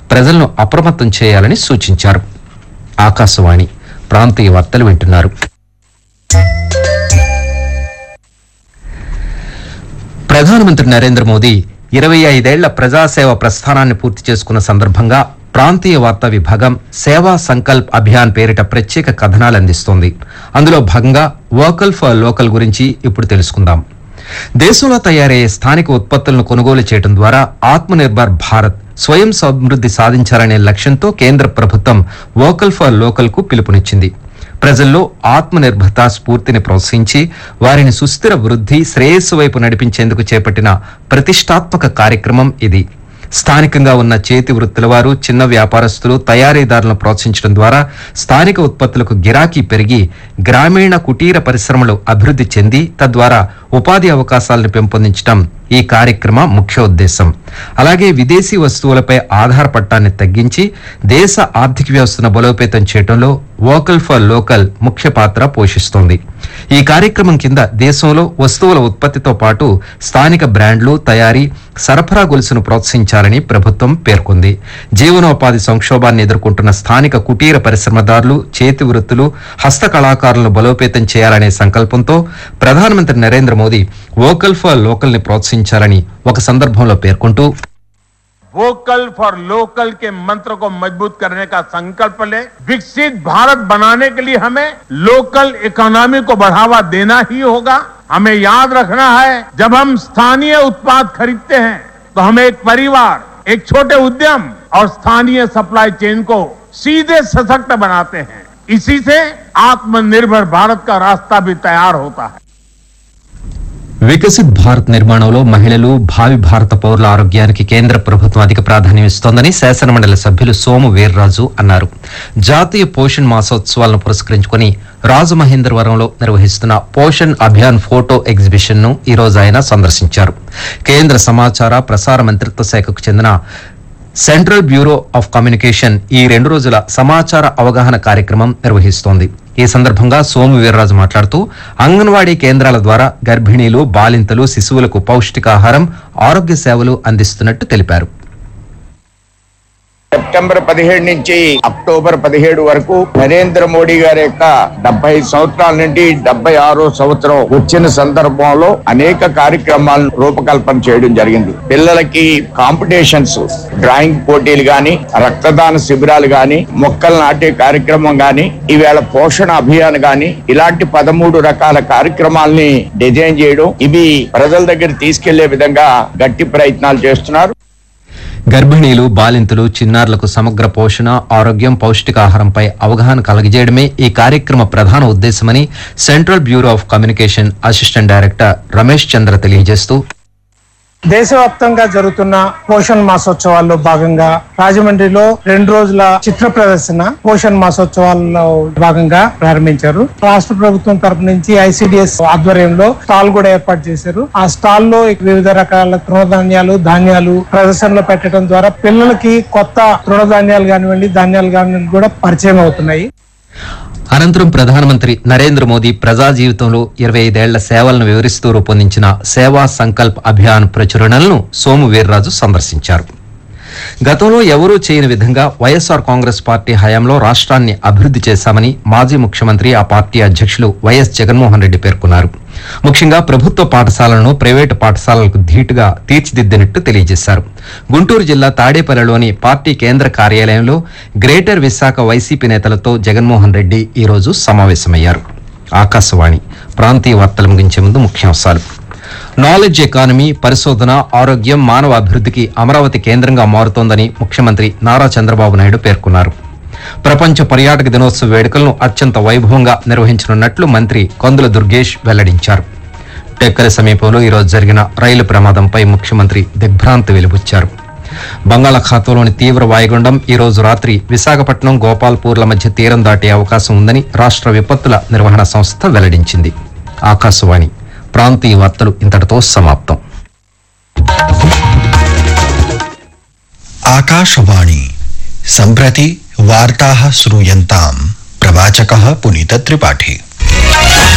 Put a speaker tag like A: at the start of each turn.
A: ప్రజలను అప్రమత్తం చేయాలని సూచించారు ఆకాశవాణి ప్రాంతీయ వార్తలు వింటున్నారు ప్రధానమంత్రి నరేంద్ర మోదీ ఇరవై ఐదేళ్ల ప్రజాసేవ ప్రస్థానాన్ని పూర్తి చేసుకున్న సందర్భంగా ప్రాంతీయ వార్తా విభాగం సేవా సంకల్ప్ అభియాన్ పేరిట ప్రత్యేక కథనాలు అందిస్తోంది అందులో భాగంగా వోకల్ ఫర్ లోకల్ గురించి ఇప్పుడు తెలుసుకుందాం దేశంలో తయారయ్యే స్థానిక ఉత్పత్తులను కొనుగోలు చేయడం ద్వారా ఆత్మనిర్భర్ భారత్ స్వయం సమృద్ధి సాధించాలనే లక్ష్యంతో కేంద్ర ప్రభుత్వం వోకల్ ఫర్ లోకల్ కు పిలుపునిచ్చింది ప్రజల్లో ఆత్మనిర్భరత స్ఫూర్తిని ప్రోత్సహించి వారిని సుస్థిర వృద్ధి శ్రేయస్సు వైపు నడిపించేందుకు చేపట్టిన ప్రతిష్టాత్మక కార్యక్రమం ఇది స్థానికంగా ఉన్న చేతి వృత్తుల వారు చిన్న వ్యాపారస్తులు తయారీదారులను ప్రోత్సహించడం ద్వారా స్థానిక ఉత్పత్తులకు గిరాకీ పెరిగి గ్రామీణ కుటీర పరిశ్రమలు అభివృద్ధి చెంది తద్వారా ఉపాధి అవకాశాలను పెంపొందించడం ఈ కార్యక్రమ ముఖ్య ఉద్దేశం అలాగే విదేశీ వస్తువులపై ఆధారపడటాన్ని తగ్గించి దేశ ఆర్థిక వ్యవస్థను బలోపేతం చేయడంలో వోకల్ ఫర్ లోకల్ ముఖ్య పాత్ర పోషిస్తోంది ఈ కార్యక్రమం కింద దేశంలో వస్తువుల ఉత్పత్తితో పాటు స్థానిక బ్రాండ్లు తయారీ సరఫరా గొలుసును ప్రోత్సహించాలని ప్రభుత్వం పేర్కొంది జీవనోపాధి సంక్షోభాన్ని ఎదుర్కొంటున్న స్థానిక కుటీర పరిశ్రమదారులు చేతి వృత్తులు హస్త కళాకారులను బలోపేతం చేయాలనే సంకల్పంతో ప్రధానమంత్రి Narendra Modi vocal for local ని ప్రోత్సహించాలని ఒక సందర్భంలో పేర్కొంటూ
B: वोकल फॉर लोकल के मंत्र को मजबूत करने का संकल्प ले विकसित भारत बनाने के लिए हमें लोकल इकोनॉमी को बढ़ावा देना ही होगा हमें याद रखना है जब हम स्थानीय उत्पाद खरीदते हैं तो हम एक परिवार एक छोटे उद्यम और स्थानीय सप्लाई चेन को सीधे सशक्त बनाते हैं इसी से आत्मनिर्भर भारत का रास्ता भी तैयार होता है
A: వికసిత్ భారత్ నిర్మాణంలో మహిళలు భావి భారత పౌరుల ఆరోగ్యానికి కేంద్ర ప్రభుత్వం అధిక ప్రాధాన్యం ఇస్తోందని శాసనమండలి సభ్యులు సోము వీర్రాజు అన్నారు జాతీయ పోషణ్ మాసోత్సవాలను పురస్కరించుకుని రాజమహేంద్రవరంలో నిర్వహిస్తున్న పోషణ్ అభియాన్ ఫోటో ఎగ్జిబిషన్ ను ఈ రోజు ఆయన సందర్శించారు కేంద్ర సమాచార ప్రసార మంత్రిత్వ శాఖకు చెందిన సెంట్రల్ బ్యూరో ఆఫ్ కమ్యూనికేషన్ ఈ రెండు రోజుల సమాచార అవగాహన కార్యక్రమం నిర్వహిస్తోంది ఈ సందర్భంగా సోము వీర్రాజు మాట్లాడుతూ అంగన్వాడీ కేంద్రాల ద్వారా గర్భిణీలు బాలింతలు శిశువులకు పౌష్టికాహారం ఆరోగ్య సేవలు అందిస్తున్నట్టు తెలిపారు
C: సెప్టెంబర్ పదిహేడు నుంచి అక్టోబర్ పదిహేడు వరకు నరేంద్ర మోడీ గారి యొక్క డెబ్బై సంవత్సరాల నుండి డెబ్బై ఆరో సంవత్సరం వచ్చిన సందర్భంలో అనేక కార్యక్రమాలను రూపకల్పన చేయడం జరిగింది పిల్లలకి కాంపిటీషన్స్ డ్రాయింగ్ పోటీలు గాని రక్తదాన శిబిరాలు గాని మొక్కలు నాటే కార్యక్రమం గాని ఈవేళ పోషణ అభియాన్ గాని ఇలాంటి పదమూడు రకాల కార్యక్రమాల్ని డిజైన్ చేయడం ఇవి ప్రజల దగ్గర తీసుకెళ్లే విధంగా గట్టి ప్రయత్నాలు చేస్తున్నారు
A: గర్భిణీలు బాలింతలు చిన్నారులకు సమగ్ర పోషణ ఆరోగ్యం పౌష్టికాహారంపై అవగాహన కలగజేయడమే ఈ కార్యక్రమ ప్రధాన ఉద్దేశమని central bureau of communication assistant director Ramesh Chandra తెలియజేస్తూ
D: దేశవ్యాప్తంగా జరుగుతున్న పోషణ్ మాసోత్సవాల్లో భాగంగా రాజమండ్రిలో రెండు రోజుల చిత్ర ప్రదర్శన పోషణ్ మాసోత్సవాల్లో భాగంగా ప్రారంభించారు రాష్ట్ర ప్రభుత్వం తరపు నుంచి ఐసిడిఎస్ ఆధ్వర్యంలో స్టాల్ కూడా ఏర్పాటు చేశారు ఆ స్టాల్ లో వివిధ రకాల తృణధాన్యాలు ధాన్యాలు ప్రదర్శనలో పెట్టడం ద్వారా పిల్లలకి కొత్త తృణధాన్యాలు కానివ్వండి ధాన్యాలు కానివ్వండి కూడా పరిచయం అవుతున్నాయి
A: అనంతరం ప్రధానమంత్రి నరేంద్ర మోదీ ప్రజా జీవితంలో ఇరవై ఐదేళ్ల సేవలను వివరిస్తూ రూపొందించిన సేవా సంకల్ప్ అభియాన్ ప్రచురణలను సోము వీర్రాజు సందర్శించారు గతంలో ఎవరూ చేయని విధంగా వైఎస్ఆర్ కాంగ్రెస్ పార్టీ హయాంలో రాష్ట్రాన్ని అభివృద్ధి చేశామని మాజీ ముఖ్యమంత్రి ఆ పార్టీ అధ్యక్షులు వైఎస్ జగన్మోహన్ రెడ్డి పేర్కొన్నారు ముఖ్యంగా ప్రభుత్వ పాఠశాలలను ప్రైవేటు పాఠశాలలకు ధీటుగా తీర్చిదిద్దినట్టు తెలియజేశారు గుంటూరు జిల్లా తాడేపల్లిలోని పార్టీ కేంద్ర కార్యాలయంలో గ్రేటర్ విశాఖ వైసీపీ నేతలతో జగన్మోహన్ రెడ్డి ఈ రోజు సమావేశమయ్యారు ఆకాశవాణి ప్రాంతీయ వార్తలు ముగించే ముందు ముఖ్యాంశాలు నాలెడ్జ్ ఎకానమీ పరిశోధన ఆరోగ్యం మానవ అభివృద్ధికి అమరావతి కేంద్రంగా మారుతోందని ముఖ్యమంత్రి నారా చంద్రబాబు నాయుడు పేర్కొన్నారు ప్రపంచ పర్యాటక దినోత్సవ వేడుకలను అత్యంత వైభవంగా నిర్వహించనున్నట్లు మంత్రి కొందుల దుర్గేష్ వెల్లడించారు టెక్కలి సమీపంలో ఈరోజు జరిగిన రైలు ప్రమాదంపై ముఖ్యమంత్రి దిగ్భ్రాంతి వెలిబుచ్చారు బంగాళాఖాతంలోని తీవ్ర వాయుగుండం ఈ రోజు రాత్రి విశాఖపట్నం గోపాల్పూర్ల మధ్య తీరం దాటే అవకాశం ఉందని రాష్ట్ర విపత్తుల నిర్వహణ సంస్థ వెల్లడించింది ఆకాశవాణి ప్రాంతీయ వార్తలు ఇంతటితో సమాప్తం
E: आकाशवाणी सम्प्रति वार्ताः श्रूयन्ताम् प्रवाचकः पुनीतत्रिपाठी